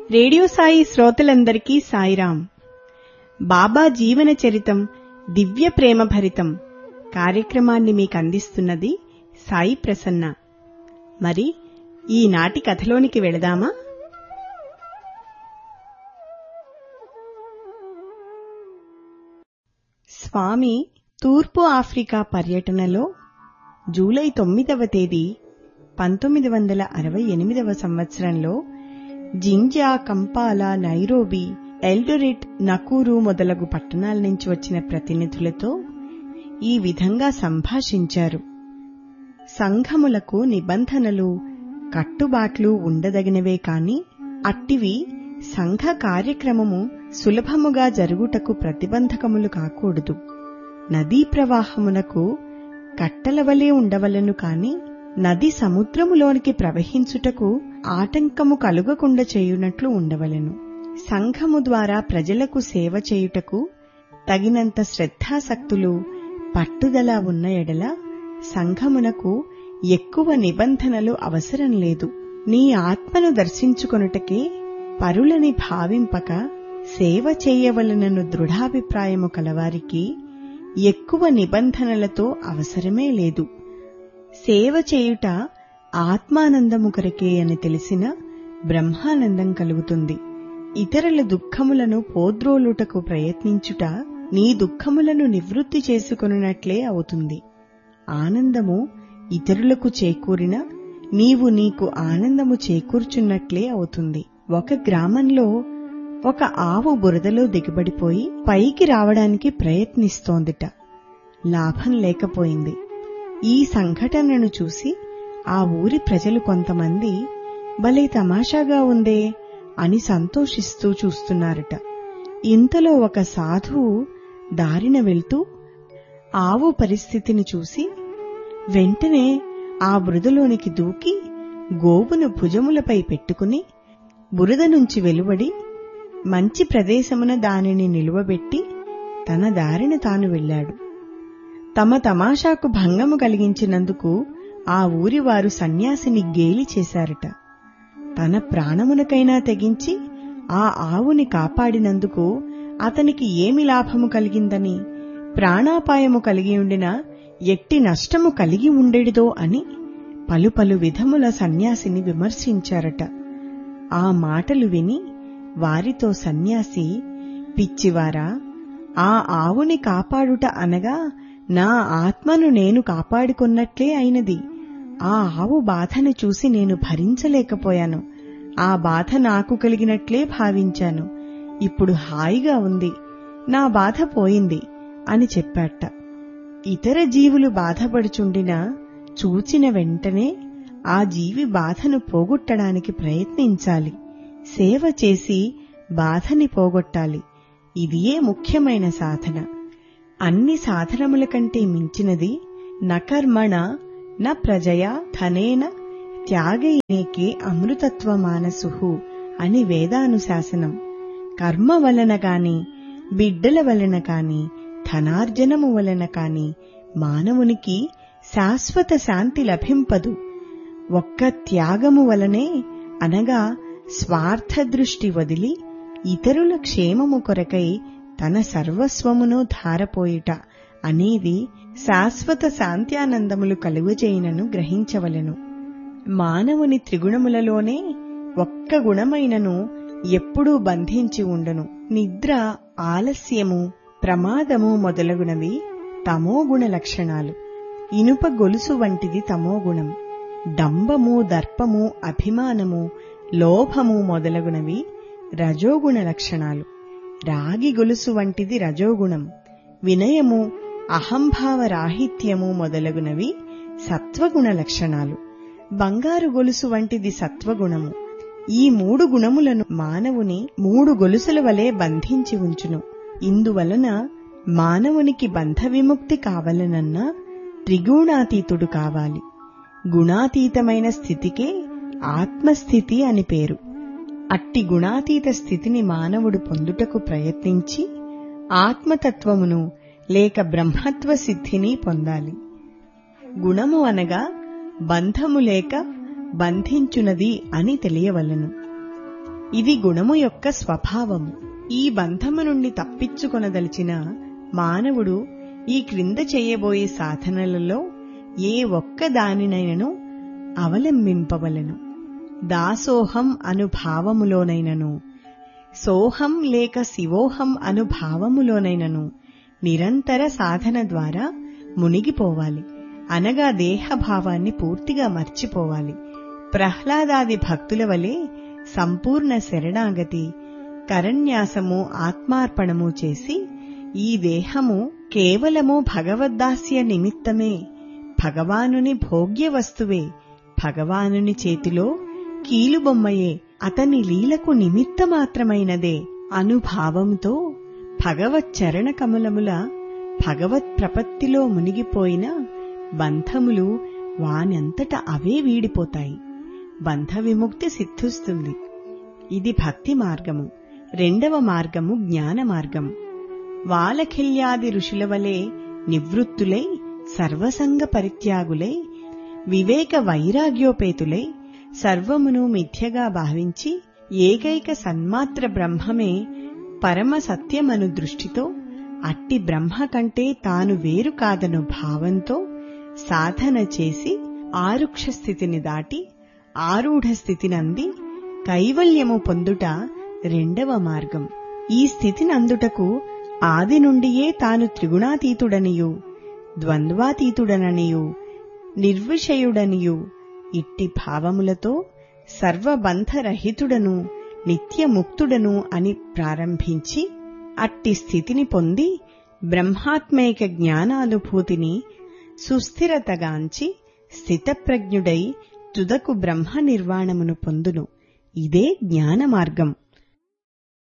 radio Sai శ్రోతలందరికీ సాయిరాం బాబా జీవన చరితం దివ్య ప్రేమ భరితం కార్యక్రమాన్ని మీకు అందిస్తున్నది సాయి ప్రసన్న మరి ఈనాటి కథలోనికి వెళదామా స్వామి తూర్పు ఆఫ్రికా పర్యటనలో జూలై తొమ్మిదవ తేదీ పంతొమ్మిది వందల అరవై ఎనిమిదవ సంవత్సరంలో జింజా కంపాలా నైరోబి ఎల్డొరిట్ నకూరు మొదలగు పట్టణాల నుంచి వచ్చిన ప్రతినిధులతో ఈ విధంగా సంభాషించారు సంఘములకు నిబంధనలు కట్టుబాట్లు ఉండదగినవే కాని అట్టివి సంఘ కార్యక్రమము సులభముగా జరుగుటకు ప్రతిబంధకములు కాకూడదు నదీ ప్రవాహమునకు కట్టలవలే ఉండవలను కాని నది సముద్రములోనికి ప్రవహించుటకు ఆటంకము కలుగకుండా చేయునట్లు ఉండవలెను సంఘము ద్వారా ప్రజలకు సేవ చేయుటకు తగినంత శ్రద్ధాసక్తులు పట్టుదల ఉన్న ఎడల సంఘమునకు ఎక్కువ నిబంధనలు అవసరం లేదు నీ ఆత్మను దర్శించుకొనుటకే పరులని భావింపక సేవ చేయవలనను దృఢాభిప్రాయము కలవారికి ఎక్కువ నిబంధనలతో అవసరమే లేదు సేవ చేయుట ఆత్మానందము కొరకే అని తెలిసిన బ్రహ్మానందం కలుగుతుంది ఇతరుల దుఃఖములను పోద్రోలుటకు ప్రయత్నించుట నీ దుఃఖములను నివృత్తి చేసుకొనున్నట్లే అవుతుంది ఆనందము ఇతరులకు చేకూరిన నీవు నీకు ఆనందము చేకూర్చున్నట్లే అవుతుంది ఒక గ్రామంలో ఒక ఆవు బురదలో దిగబడిపోయి పైకి రావడానికి ప్రయత్నిస్తోందిట లాభం లేకపోయింది ఈ సంఘటనను చూసి ఆ ఊరి ప్రజలు కొంతమంది భలే తమాషాగా ఉందే అని సంతోషిస్తూ చూస్తున్నారట ఇంతలో ఒక సాధువు దారిన వెళ్తూ ఆవు పరిస్థితిని చూసి వెంటనే ఆ బురదలోనికి దూకి గోవును భుజములపై పెట్టుకుని బురద నుంచి వెలువడి మంచి ప్రదేశమున దానిని నిలువబెట్టి తన దారిన తాను వెళ్లాడు తమ తమాషాకు భంగము కలిగించినందుకు ఆ ఊరివారు సన్యాసిని గేలి చేశారట తన ప్రాణమునకైనా తెగించి ఆ ఆవుని కాపాడినందుకు అతనికి ఏమి లాభము కలిగిందని ప్రాణాపాయము కలిగి ఉండిన ఎట్టి నష్టము కలిగి ఉండేడిదో అని పలు పలు విధముల సన్యాసిని విమర్శించారట ఆ మాటలు విని వారితో సన్యాసి పిచ్చివారా ఆ ఆవుని కాపాడుట అనగా నా ఆత్మను నేను కాపాడుకున్నట్లే అయినది ఆ ఆవు బాధను చూసి నేను భరించలేకపోయాను ఆ బాధ నాకు కలిగినట్లే భావించాను ఇప్పుడు హాయిగా ఉంది నా బాధ పోయింది అని చెప్పాట ఇతర జీవులు బాధపడుచుండినా చూచిన వెంటనే ఆ జీవి బాధను పోగొట్టడానికి ప్రయత్నించాలి సేవ చేసి బాధని పోగొట్టాలి ఇదియే ముఖ్యమైన సాధన అన్ని సాధనముల కంటే మించినది నకర్మణ న ప్రజయా ధనేన త్యాగైనేకే అమృతత్వ మానసుహు అని వేదానుశాసనం కర్మ వలన కాని బిడ్డల వలన కాని ధనార్జనము వలన కాని మానవునికి శాశ్వత శాంతి లభింపదు ఒక్క త్యాగము వలనే అనగా స్వార్థ దృష్టి వదిలి ఇతరుల క్షేమము కొరకై తన సర్వస్వమును ధారపోయిట అనేది శాశ్వత శాంత్యానందములు కలుగుచేయనను గ్రహించవలెను మానవుని త్రిగుణములలోనే ఒక్క గుణమైనను ఎప్పుడూ బంధించి ఉండను నిద్ర ఆలస్యము ప్రమాదము మొదలగునవి తమోగుణ లక్షణాలు ఇనుప గొలుసు వంటిది తమోగుణం డంబము దర్పము అభిమానము లోభము మొదలగునవి రజోగుణ లక్షణాలు రాగి గొలుసు వంటిది రజోగుణం వినయము అహంభావ రాహిత్యము మొదలగునవి సత్వగుణ లక్షణాలు బంగారు గొలుసు వంటిది సత్వగుణము ఈ మూడు గుణములను మానవుని మూడు గొలుసుల వలె బంధించి ఉంచును ఇందువలన మానవునికి బంధ విముక్తి కావలనన్నా త్రిగుణాతీతుడు కావాలి గుణాతీతమైన స్థితికే ఆత్మస్థితి అని పేరు అట్టి గుణాతీత స్థితిని మానవుడు పొందుటకు ప్రయత్నించి ఆత్మతత్వమును లేక బ్రహ్మత్వ సిద్ధిని పొందాలి గుణము అనగా బంధము లేక బంధించునది అని తెలియవలను ఇది గుణము యొక్క స్వభావము ఈ బంధము నుండి తప్పించుకొనదలిచిన మానవుడు ఈ క్రింద చేయబోయే సాధనలలో ఏ ఒక్క దానినైనను అవలంబింపవలను దాసోహం అను భావములోనైనను సోహం లేక శివోహం అను భావములోనైనను నిరంతర సాధన ద్వారా మునిగిపోవాలి అనగా దేహభావాన్ని పూర్తిగా మర్చిపోవాలి ప్రహ్లాదాది భక్తుల వలె సంపూర్ణ శరణాగతి కరన్యాసము ఆత్మార్పణము చేసి ఈ దేహము కేవలము భగవద్దాస్య నిమిత్తమే భగవానుని భోగ్య వస్తువే భగవానుని చేతిలో కీలుబొమ్మయే అతని లీలకు నిమిత్తమాత్రమైనదే అనుభావంతో భగవత్ చరణ కమలముల భగవత్ ప్రపత్తిలో మునిగిపోయిన బంధములు వానంతట అవే వీడిపోతాయి బంధ విముక్తి సిద్ధిస్తుంది ఇది భక్తి మార్గము రెండవ మార్గము జ్ఞాన మార్గం వాలఖిల్యాది ఋషుల వలె నివృత్తులై సర్వసంగ పరిత్యాగులై వివేక వైరాగ్యోపేతులై సర్వమును మిథ్యగా భావించి ఏకైక సన్మాత్ర బ్రహ్మమే పరమ సత్యమను దృష్టితో అట్టి బ్రహ్మ కంటే తాను వేరు కాదను భావంతో సాధన చేసి ఆరుక్ష స్థితిని దాటి ఆరూఢ స్థితినంది కైవల్యము పొందుట రెండవ మార్గం ఈ స్థితినందుటకు ఆది నుండియే తాను త్రిగుణాతీతుడనియు ద్వంద్వాతీతుడననియు నిర్విషయుడనియు ఇట్టి భావములతో సర్వబంధరహితుడను నిత్యముక్తుడను అని ప్రారంభించి అట్టి స్థితిని పొంది బ్రహ్మాత్మైక జ్ఞానానుభూతిని సుస్థిరతగాంచి స్థితప్రజ్ఞుడై తుదకు బ్రహ్మ నిర్వాణమును పొందును ఇదే జ్ఞాన మార్గం